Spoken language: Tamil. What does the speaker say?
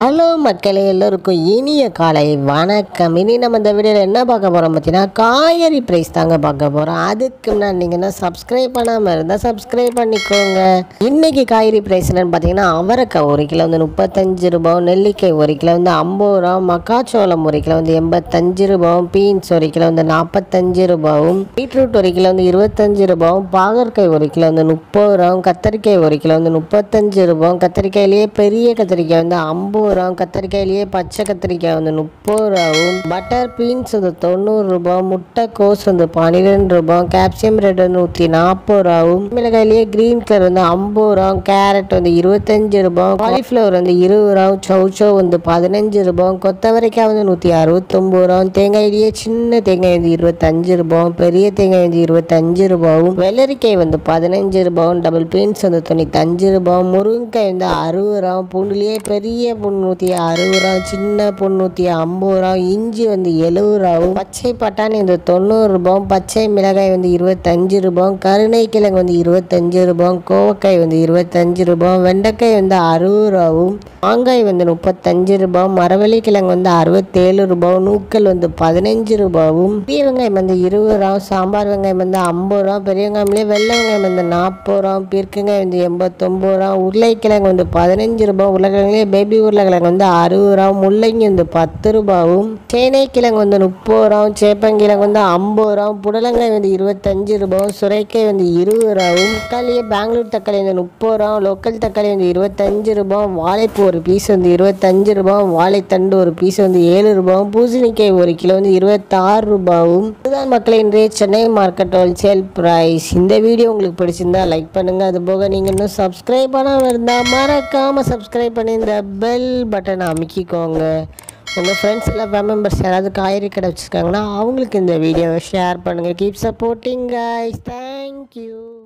ஹலோ மக்களே எல்லோருக்கும் இனிய காலை வணக்கம் இனி நம்ம இந்த வீடியோவில் என்ன பார்க்க போகிறோம் பார்த்தீங்கன்னா காய்கறி ப்ரைஸ் தாங்க பார்க்க போகிறோம் அதுக்கு முன்னாடி நீங்கள் என்ன சப்ஸ்கிரைப் பண்ணாமல் இருந்தால் சப்ஸ்கிரைப் பண்ணிக்கோங்க இன்னைக்கு காய்கறி ப்ரைஸ் என்னன்னு பார்த்தீங்கன்னா அவரைக்காய் ஒரு கிலோ வந்து முப்பத்தஞ்சு ரூபாயும் நெல்லிக்காய் ஒரு கிலோ வந்து ஐம்பது ரூபா மக்காச்சோளம் ஒரு கிலோ வந்து எண்பத்தஞ்சு ரூபாயும் பீன்ஸ் ஒரு கிலோ வந்து நாற்பத்தஞ்சு ரூபாயும் பீட்ரூட் ஒரு கிலோ வந்து இருபத்தஞ்சு ரூபாயும் பாகற்காய் ஒரு கிலோ வந்து முப்பது ரூபாயும் கத்தரிக்காய் ஒரு கிலோ வந்து முப்பத்தஞ்சு ரூபாயும் கத்திரிக்காயிலேயே பெரிய கத்திரிக்காய் வந்து ஐம்பது ரூபாயும் கத்திரிக்காயிலேயே பச்சை கத்திரிக்காய் வந்து முப்பது ரூபாவும் பட்டர் பீன்ஸ் வந்து தொண்ணூறு ரூபாய் முட்டைக்கோஸ் வந்து பன்னிரெண்டு ரூபாய் கேப்சியம் ரெட் வந்து நூற்றி நாற்பது ரூபாவும் மிளகாயிலேயே கிரீன் கலர் வந்து ஐம்பது ரூபாயும் கேரட் வந்து இருபத்தஞ்சு ரூபாய் காலிஃப்ளவர் வந்து இருபது ரூபாயும் சௌச்சோ வந்து பதினஞ்சு ரூபாயும் கொத்தவரைக்காய் வந்து நூற்றி அறுபத்தொம்பது ரூபாயும் தேங்காயிலேயே சின்ன தேங்காய் வந்து இருபத்தஞ்சு ரூபாயும் பெரிய தேங்காய் வந்து இருபத்தஞ்சு ரூபாயும் வெள்ளரிக்காய் வந்து பதினஞ்சு ரூபாயும் டபுள் பீன்ஸ் வந்து தொண்ணூத்தஞ்சு ரூபாயும் முருங்கைக்காய் வந்து அறுபது ரூபாயும் பூண்டுலேயே பெரிய பூண்டு நூற்றி அறுபது ரூபா சின்ன பூண்டு நூற்றி ஐம்பது ரூபா இஞ்சி வந்து எழுபது ரூபாவும் பச்சை பட்டாணி வந்து தொண்ணூறு ரூபாயும் பச்சை மிளகாய் வந்து இருபத்தஞ்சு ரூபாயும் கருணை கிழங்கு வந்து இருபத்தஞ்சு ரூபாயும் கோவக்காய் வந்து இருபத்தஞ்சு ரூபாயும் வெண்டைக்காய் வந்து அறுபது ரூபாவும் மாங்காய் வந்து முப்பத்தஞ்சு ரூபாயும் மரவள்ளி கிழங்கு வந்து அறுபத்தேழு ரூபாயும் நூக்கல் வந்து பதினஞ்சு ரூபாவும் பெரிய வெங்காயம் வந்து இருபது ரூபா சாம்பார் வெங்காயம் வந்து ஐம்பது ரூபா பெரிய வெங்காயம்லேயே வெள்ளை வெங்காயம் வந்து நாற்பது ரூபா பீர்க்கங்காய் வந்து எண்பத்தொம்பது ரூபா உருளைக்கிழங்கு வந்து பதினஞ்சு ரூபாய் உருளைக்கிழங்குலேயே பேபி உருளைக்கிழங்கு வந்து அறுபது ரூபா முள்ளங்கி வந்து பத்து ரூபாவும் சேனைக்கிழங்கு வந்து முப்பது ரூபாவும் சேப்பங்கிழங்கு வந்து ஐம்பது ரூபாவும் புடலங்காய் வந்து இருபத்தஞ்சு ரூபாவும் சுரைக்காய் வந்து இருபது ரூபாவும் தக்காளியே பெங்களூர் தக்காளி வந்து முப்பது ரூபா லோக்கல் தக்காளி வந்து இருபத்தஞ்சு ரூபாயும் வாழைப்பூ ஒரு பீஸ் வந்து இருபத்தஞ்சு ரூபாயும் வாழைத்தண்டு ஒரு பீஸ் வந்து ஏழு ரூபாயும் பூசணிக்காய் ஒரு கிலோ வந்து இருபத்தாறு ரூபாவும் இதுதான் மக்களே இன்றைய சென்னை மார்க்கெட் ஹோல்சேல் ப்ரைஸ் இந்த வீடியோ உங்களுக்கு பிடிச்சிருந்தா லைக் பண்ணுங்க அது போக நீங்கள் இன்னும் சப்ஸ்கிரைப் பண்ணாமல் இருந்தால் மறக்காமல் சப்ஸ்கிரைப் பண்ணி இந்த பெல் பட்டனை அமைக்கிக்கோங்க உங்கள் ஃப்ரெண்ட்ஸ் இல்லை ஃபேமிலி மெம்பர்ஸ் யாராவது காய்கறி கடை வச்சுருக்காங்கன்னா அவங்களுக்கு இந்த வீடியோவை ஷேர் பண்ணுங்கள் கீப் சப்போர்ட்டிங் கைஸ் தேங்க்யூ